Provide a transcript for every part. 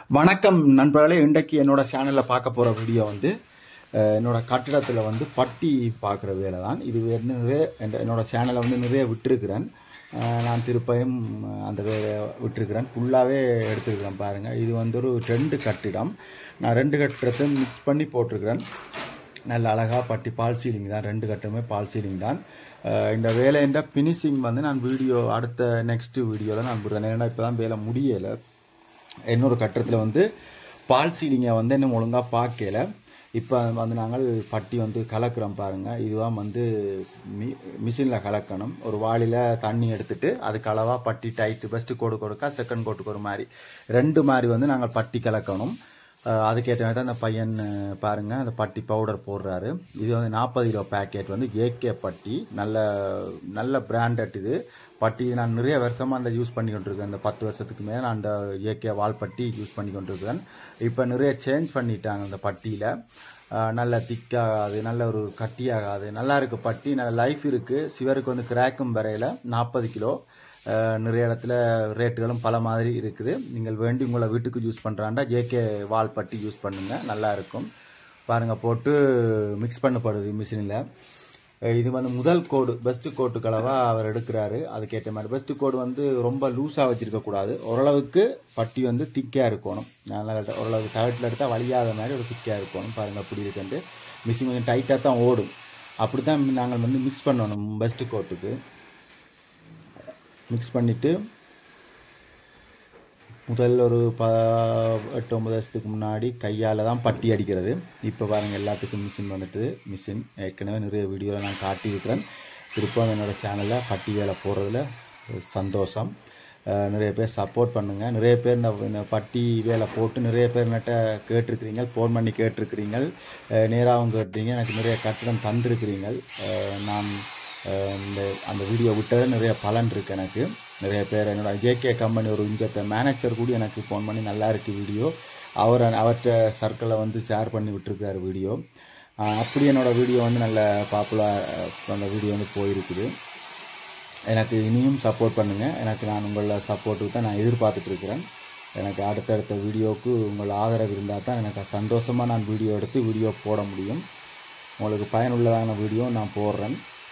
வணக்கம் நண்பர்களே இன்றைக்கு என்னோட சேனலில் பார்க்க போகிற வீடியோ வந்து அஹ், என்னோட கட்டிடத்தில் வந்து பட்டி பார்க்குற வேலை தான் இது வே- நிறைய என்- என்னோட சேனலை வந்து நிறைய விட்டுருக்கிறேன் அஹ், நான் திருப்பியும் அந்த வேலையை விட்டுருக்கிறேன் ஃபுல்லாகவே எடுத்துருக்கிறேன் பாருங்கள் இது வந்து ஒரு ரெண்டு கட்டிடம் நான் ரெண்டு கட்டிடத்தையும் மிக்ஸ் பண்ணி போட்டிருக்கிறேன் நல்ல அழகாக பட்டி பால் சீலிங் தான் ரெண்டு கட்டமே பால் சீலிங் தான் அஹ் இந்த வேலைன்ற ஃபினிஷிங் வந்து நான் வீடியோ அடுத்த நெக்ஸ்ட் வீடியோவில் நான் போடுறேன் ஏன்னா இப்போ தான் வேலை முடியலை இன்னொரு கட்டத்தில் வந்து பால் சீலிங்கை வந்து இன்னும் ஒழுங்காக பார்க்கல இப்போ வந்து நாங்கள் பட்டி வந்து கலக்கிறோம் பாருங்கள் இதுதான் வந்து மி மிஷினில் கலக்கணும் ஒரு வாளியில் தண்ணி எடுத்துட்டு அதுக்கு அளவாக பட்டி டைட்டு ஃபஸ்ட்டு கோடு கொடுக்கா செகண்ட் கோட்டுக்கு ஒரு மாதிரி ரெண்டு மாதிரி வந்து நாங்கள் பட்டி கலக்கணும் அஹ் அதுக்கேற்ற மாதிரி தான் அந்த பையன் அஹ், பாருங்க அந்த பட்டி பவுடர் போடுறாரு இது வந்து நாற்பது கிலோ பேக்கெட் வந்து ஏகே பட்டி நல்ல நல்ல பிராண்டட் இது பட்டி நான் நிறைய வருஷமாக அந்த யூஸ் பண்ணி கொண்டிருக்கேன் இந்த பத்து வருஷத்துக்கு மேலே நான் அந்த ஏகே வால் பட்டி யூஸ் பண்ணி கொண்டிருக்கேன் இப்போ நிறைய சேஞ்ச் பண்ணிட்டாங்க அந்த பட்டியில் நல்ல திக்காகாது நல்ல ஒரு கட்டியாகாது நல்லா இருக்குது பட்டி நல்ல லைஃப் இருக்குது சிவருக்கு வந்து கிராக்கும் வரையில் நாற்பது கிலோ அஹ் நிறைய இடத்துல ரேட்டுகளும் பல மாதிரி இருக்குது நீங்கள் வேண்டி உங்களை வீட்டுக்கு யூஸ் பண்ணுறாண்டா ஜேகே வால் பட்டி யூஸ் பண்ணுங்கள் நல்லா இருக்கும் பாருங்கள் போட்டு மிக்ஸ் பண்ணப்படுது மிஷினில் இது வந்து முதல் கோடு பெஸ்ட்டு கோட்டு கலவாக அவர் எடுக்கிறாரு அதுக்கேற்ற மாதிரி பெஸ்ட்டு கோடு வந்து ரொம்ப லூஸாக வச்சுருக்கக்கூடாது ஓரளவுக்கு பட்டி வந்து திக்காக இருக்கணும் நல்லா ஓரளவுக்கு தகட்டில் எடுத்தால் வலியாத மாதிரி ஒரு திக்காக இருக்கணும் பாருங்கள் அப்படி இருக்குன்ட்டு மிஷின் கொஞ்சம் டைட்டாக தான் ஓடும் அப்படி தான் நாங்கள் வந்து மிக்ஸ் பண்ணணும் பெஸ்ட்டு கோட்டுக்கு மிக்ஸ் பண்ணிவிட்டு முதல் ஒரு ப எட்டு ஒன்பது வருஷத்துக்கு முன்னாடி கையால் தான் பட்டி அடிக்கிறது இப்போ பாருங்கள் எல்லாத்துக்கும் மிஷின் வந்துட்டு மிஷின் ஏற்கனவே நிறைய வீடியோவில் நான் காட்டியிருக்கிறேன் திருப்பம் என்னோடய சேனலில் பட்டி வேலை போடுறதுல சந்தோஷம் அஹ் நிறைய பேர் சப்போர்ட் பண்ணுங்கள் நிறைய பேர் இந்த இந்த பட்டி வேலை போட்டு நிறைய பேர் நட்ட கேட்டிருக்கிறீங்க ஃபோன் பண்ணி கேட்டிருக்கிறீங்க நேராகவும் கேட்டுறீங்க எனக்கு நிறைய கட்டிடம் தந்திருக்கிறீங்க அஹ் நான் அஹ் இந்த அந்த வீடியோ விட்டதில் நிறைய பலன் இருக்குது எனக்கு நிறைய பேர் என்னோட ஜேகே கம்பெனி ஒரு இஞ்சத்தை மேனேஜர் கூட எனக்கு ஃபோன் பண்ணி நல்லா இருக்கு வீடியோ அவர் அவர்கிட்ட சர்க்கிளை வந்து ஷேர் பண்ணி விட்டுருக்காரு வீடியோ அஹ் அப்படி என்னோட வீடியோ வந்து நல்ல பாப்புலர் அந்த வீடியோ வந்து போயிருக்குது எனக்கு இனியும் சப்போர்ட் பண்ணுங்கள் எனக்கு நான் உங்களோட சப்போர்ட்டுக்கு தான் நான் எதிர்பார்த்துட்டு இருக்கிறேன் எனக்கு அடுத்தடுத்த வீடியோவுக்கு உங்கள் ஆதரவு இருந்தால் தான் எனக்கு சந்தோஷமாக நான் வீடியோ எடுத்து வீடியோ போட முடியும் உங்களுக்கு பயனுள்ளதான வீடியோ நான் போடுறேன்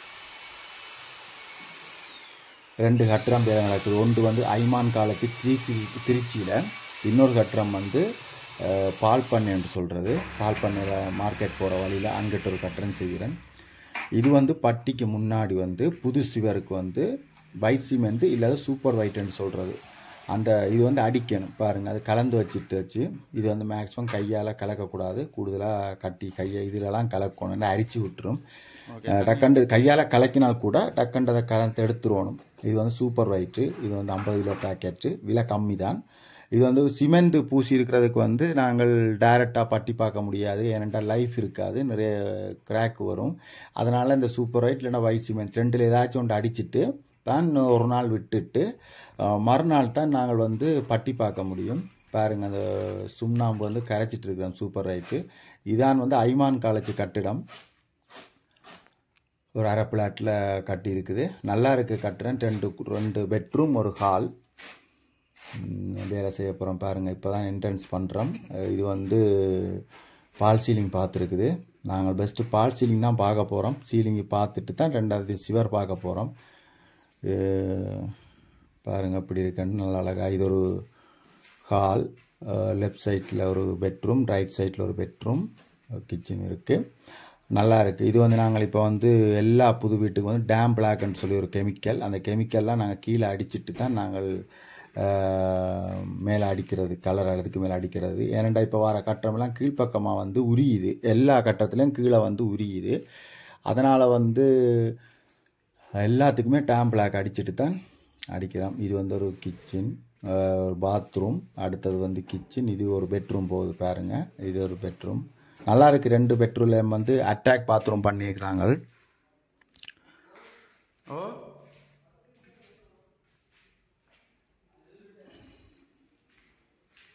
ரெண்டு கட்டிடம் பேர் நடக்குது ஒன்று வந்து ஐமான் காலத்து திருச்சி திருச்சியில் இன்னொரு கட்டிடம் வந்து அஹ், பால் பண்ணை என்று சொல்கிறது பால் பண்ணையில் மார்க்கெட் போகிற வழியில் அங்கிட்ட ஒரு கட்டிடம் செய்கிறேன் இது வந்து பட்டிக்கு முன்னாடி வந்து புது சிவருக்கு வந்து வைட் சிமெண்ட் இல்லாத சூப்பர் ஒயிட்னு சொல்கிறது அந்த இது வந்து அடிக்கணும் பாருங்கள் அது கலந்து வச்சுட்டு வச்சு இது வந்து மேக்ஸிமம் கையால் கலக்கக்கூடாது கூடுதலாக கட்டி கையை இதிலலாம் கலக்கணும்னு அரிச்சு விட்டுரும் டக்கண்டு கையால் கலக்கினால் கூட டக்கண்டு அதை கலந்து எடுத்துருவணும் இது வந்து சூப்பர் ஒயிட்டு இது வந்து ஐம்பது கிலோ பேக்கெட்டு விலை கம்மி தான் இது வந்து சிமெண்ட் பூசி இருக்கிறதுக்கு வந்து நாங்கள் டைரெக்டாக பட்டி பார்க்க முடியாது ஏனென்றால் லைஃப் இருக்காது நிறைய கிராக் வரும் அதனால் இந்த சூப்பர் ஒயிட் இல்லைன்னா ஒயிட் சிமெண்ட் ரெண்டில் ஏதாச்சும் ஒன்று அடிச்சிட்டு தான் ஒரு நாள் விட்டுட்டு அஹ், மறுநாள் தான் நாங்கள் வந்து பட்டி பார்க்க முடியும் பாருங்கள் அந்த சுண்ணாம்பு வந்து கரைச்சிட்டு இருக்கிறோம் சூப்பர் ஒயிட்டு இதான் வந்து ஐமான் காலேஜ் கட்டிடம் ஒரு அரை பிளாட்டில் கட்டி இருக்குது நல்லா இருக்குது கட்டுறேன் ரெண்டு ரெண்டு பெட்ரூம் ஒரு ஹால் வேலை செய்ய போகிறோம் பாருங்கள் இப்போ தான் என்ட்ரன்ஸ் பண்ணுறோம் இது வந்து பால் சீலிங் பார்த்துருக்குது நாங்கள் பெஸ்ட்டு பால் சீலிங் தான் பார்க்க போகிறோம் சீலிங்கை பார்த்துட்டு தான் ரெண்டாவது சிவர் பார்க்க போகிறோம் பாருங்கள் இப்படி இருக்குன்னு நல்லா அழகா இது ஒரு ஹால் லெஃப்ட் சைடில் ஒரு பெட்ரூம் ரைட் சைடில் ஒரு பெட்ரூம் கிச்சன் இருக்குது நல்லா இருக்குது இது வந்து நாங்கள் இப்போ வந்து எல்லா புது வீட்டுக்கு வந்து டேம் பிளாக்னு சொல்லி ஒரு கெமிக்கல் அந்த கெமிக்கல்லாம் நாங்கள் கீழே அடிச்சிட்டு தான் நாங்கள் அஹ், மேலே அடிக்கிறது கலர் அதுக்கு மேலே அடிக்கிறது ஏனெண்டா இப்போ வர கட்டமெல்லாம் கீழ்ப்பக்கமாக வந்து உரியுது எல்லா கட்டத்துலையும் கீழே வந்து உரியுது அதனால் வந்து எல்லாத்துக்குமே டேம் பிளாக் அடிச்சுட்டு தான் அடிக்கிறோம் இது வந்து ஒரு கிச்சன் ஒரு பாத்ரூம் அடுத்தது வந்து கிச்சன் இது ஒரு பெட்ரூம் போகுது பாருங்க இது ஒரு பெட்ரூம் நல்லா இருக்கு ரெண்டு பெட்ரூம்ல வந்து அட்டாக் பாத்ரூம் பண்ணியிருக்கிறாங்க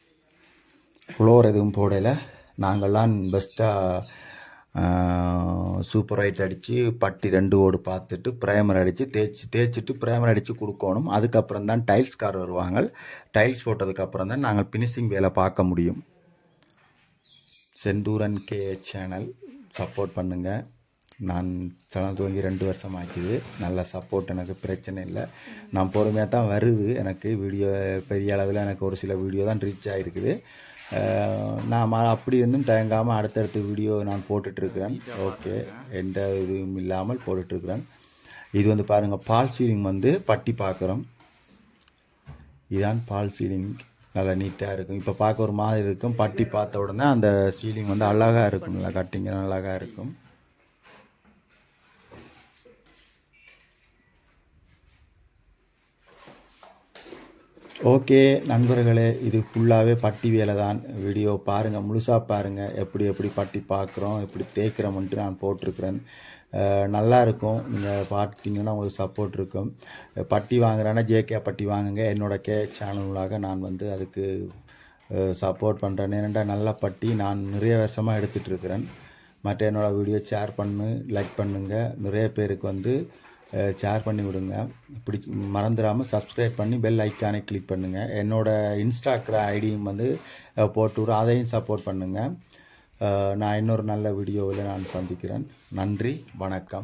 ஃப்ளோர் எதுவும் போடலை நாங்கள்லாம் பெஸ்ட்டாக சூப்பர் ஒயிட் அடித்து பட்டி ரெண்டு ஓடு பார்த்துட்டு ப்ரைமர் அடித்து தேய்ச்சி தேய்ச்சிட்டு ப்ரைமர் அடித்து கொடுக்கணும் அதுக்கப்புறம் தான் டைல்ஸ்கார் வருவாங்க டைல்ஸ் போட்டதுக்கப்புறம் தான் நாங்கள் ஃபினிஷிங் வேலை பார்க்க முடியும் செந்தூரன் கே சேனல் சப்போர்ட் பண்ணுங்கள் நான் சேனல் துவங்கி ரெண்டு வருஷம் ஆச்சுது நல்ல சப்போர்ட் எனக்கு பிரச்சனை இல்லை நான் பொறுமையாக தான் வருது எனக்கு வீடியோ பெரிய அளவில் எனக்கு ஒரு சில வீடியோ தான் ரீச் ஆகிருக்குது அஹ் நான் ம- அப்படி இருந்தும் தயங்காமல் அடுத்தடுத்த வீடியோ நான் போட்டுட்ருக்கிறேன் ஓகே எந்த இதுவும் இல்லாமல் போட்டுட்ருக்கிறேன் இது வந்து பாருங்கள் பால் சீலிங் வந்து பட்டி பார்க்குறோம் இதான் பால் சீலிங் நல்லா நீட்டாக இருக்கும் இப்போ பார்க்க ஒரு மாதிரி இருக்கும் பட்டி பார்த்த உடனே அந்த சீலிங் வந்து அழகாக இருக்கும் நல்லா கட்டிங்க அழகாக இருக்கும் ஓகே நண்பர்களே இது ஃபுல்லாகவே பட்டி வேலை தான் வீடியோ பாருங்கள் முழுசாக பாருங்கள் எப்படி எப்படி பட்டி பார்க்குறோம் எப்படி தேய்க்கிறோம்ன்ட்டு நான் போட்டிருக்கிறேன் அஹ் நல்லா இருக்கும் நீங்கள் பார்த்தீங்கன்னா உங்களுக்கு சப்போர்ட் இருக்கும் பட்டி வாங்குறேன்னா ஜேகே பட்டி வாங்குங்க என்னோட கே சேனலாக நான் வந்து அதுக்கு சப்போர்ட் பண்ணுறேன் ஏனெண்டா நல்ல பட்டி நான் நிறைய வருஷமாக எடுத்துகிட்டு இருக்கிறேன் மற்ற என்னோடய வீடியோ ஷேர் பண்ணு லைக் பண்ணுங்கள் நிறைய பேருக்கு வந்து ஷேர் பண்ணி விடுங்க பிடிச்சி மறந்துடாமல் சப்ஸ்கிரைப் பண்ணி பெல் ஐக்கானை கிளிக் பண்ணுங்கள் என்னோட இன்ஸ்டாகிராம் ஐடியும் வந்து அஹ், போட்டு விட்றேன் அதையும் சப்போர்ட் பண்ணுங்கள் அஹ், நான் இன்னொரு நல்ல வீடியோவில் நான் சந்திக்கிறேன் நன்றி வணக்கம்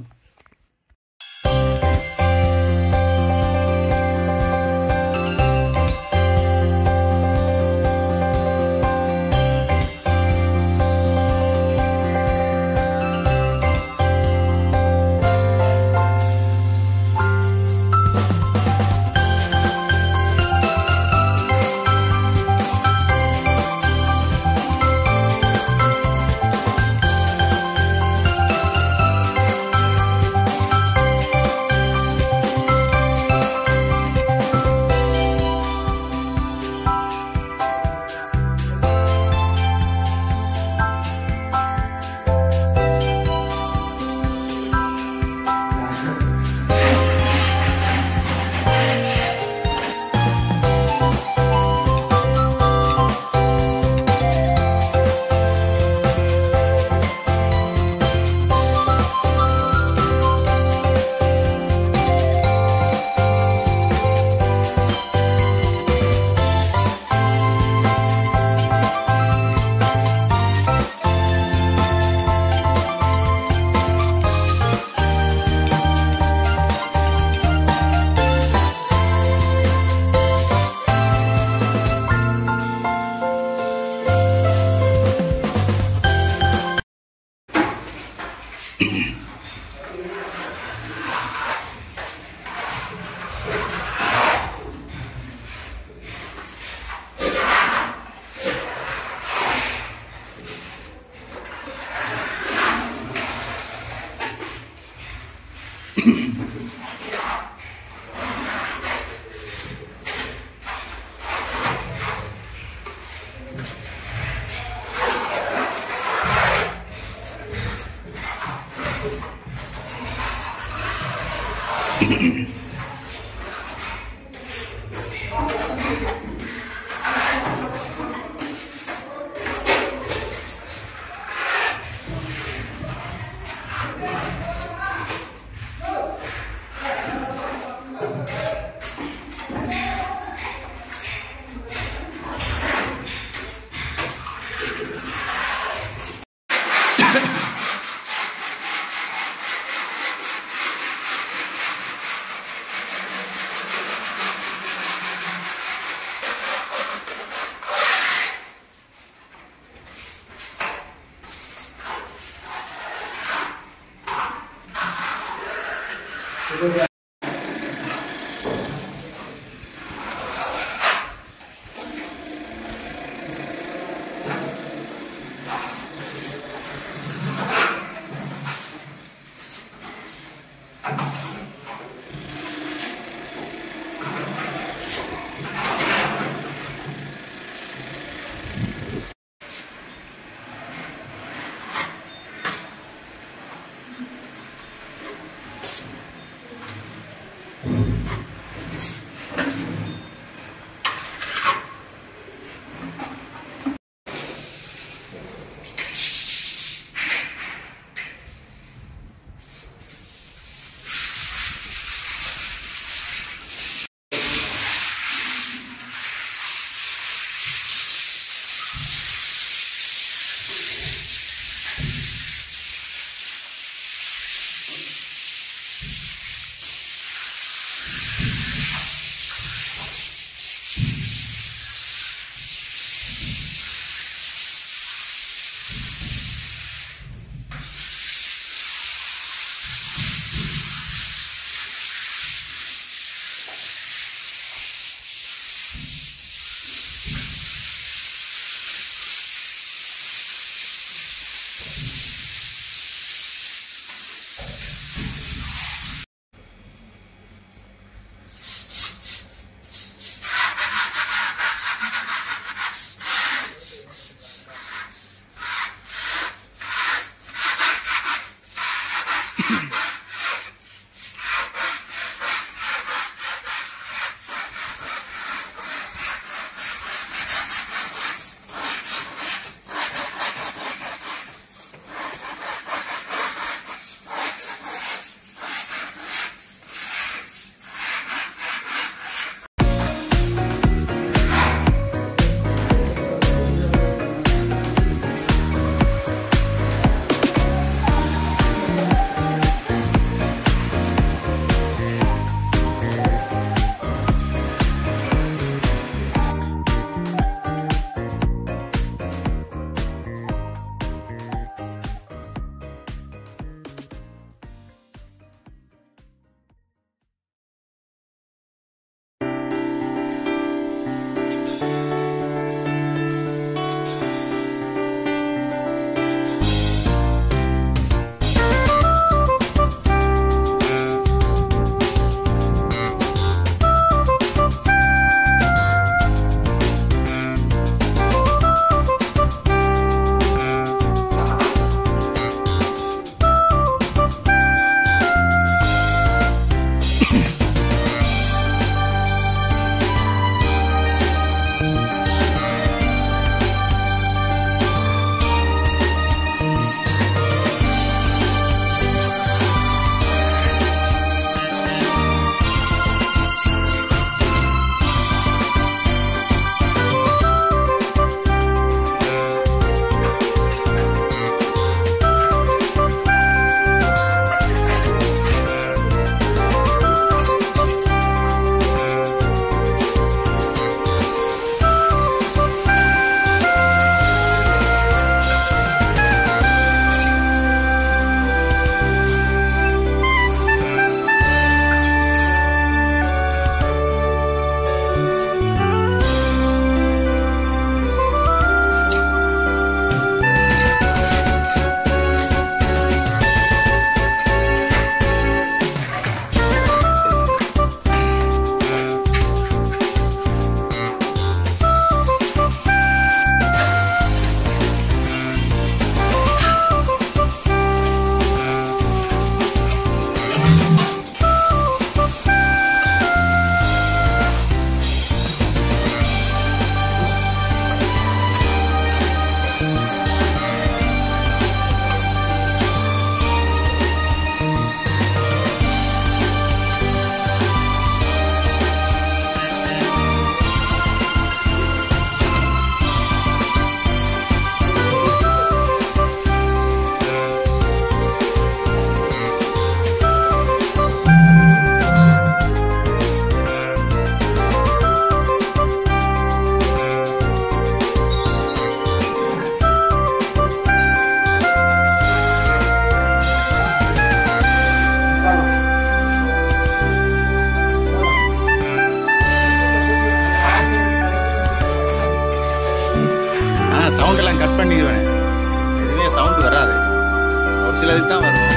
சவுண்டெல்லாம் கட் பண்ணிடுவேன் எதுவுமே சவுண்ட் வராது ஒரு சிலதுக்கு தான் வரும்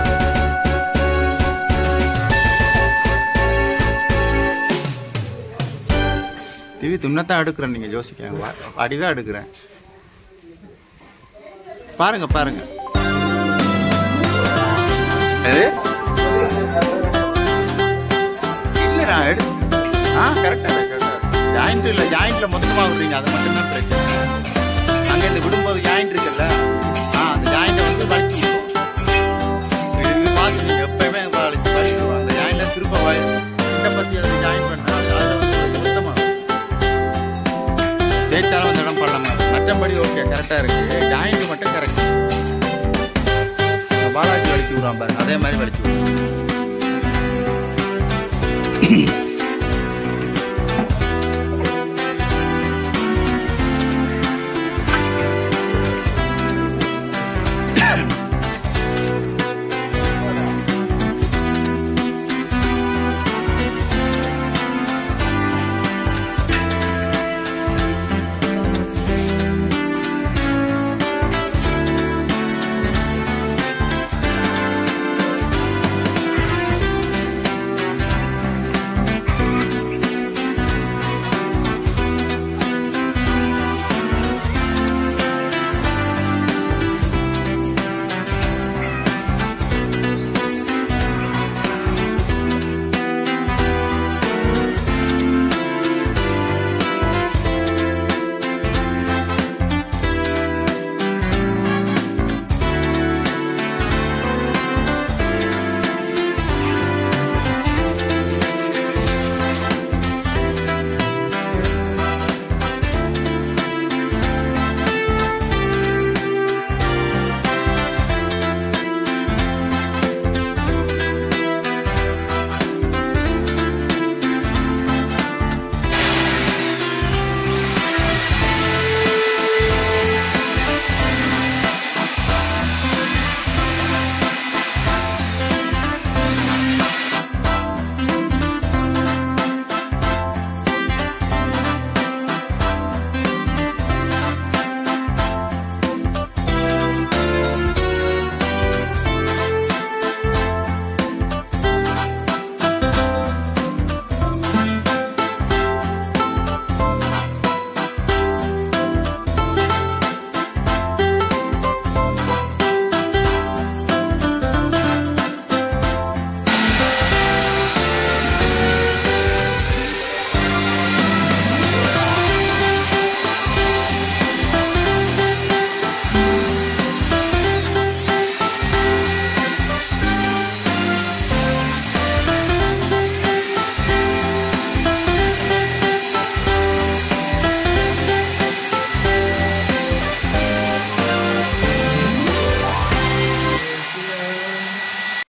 திவி துண்ணத்தான் எடுக்கிறேன் நீங்கள் யோசிக்க அடிதான் எடுக்கிறேன் பாருங்க பாருங்க எது இல்லைடா எடு ஆ கரெக்டாக கரெக்டாக ஜாயிண்ட் இல்லை ஜாயிண்ட்டில் மொத்தமாக விடுறீங்க அது மட்டும்தான் பிரச்சனை அங்கேருந்து விடும்போது ஜாயிண்ட் இருக்குல்ல ஆ அந்த ஜாயிண்ட்டை வந்து வலிச்சு விடும் இது பார்த்து நீங்கள் எப்பயுமே வலிச்சு வலிச்சு அந்த ஜாயிண்ட்டில் திரும்ப வலி இந்த பற்றி அதை ஜாயின் பண்ண அதில் வந்து மொத்தமாக தேய்ச்சாலும் அந்த இடம் பள்ளமா இருக்கு. மற்றபடி ஓகே கரெக்டாக இருக்குது ஜாயிண்ட் மட்டும் கரெக்ட் பாலாஜி வலிச்சு விடுவான் பாருங்க அதே மாதிரி வலிச்சு விடுவான்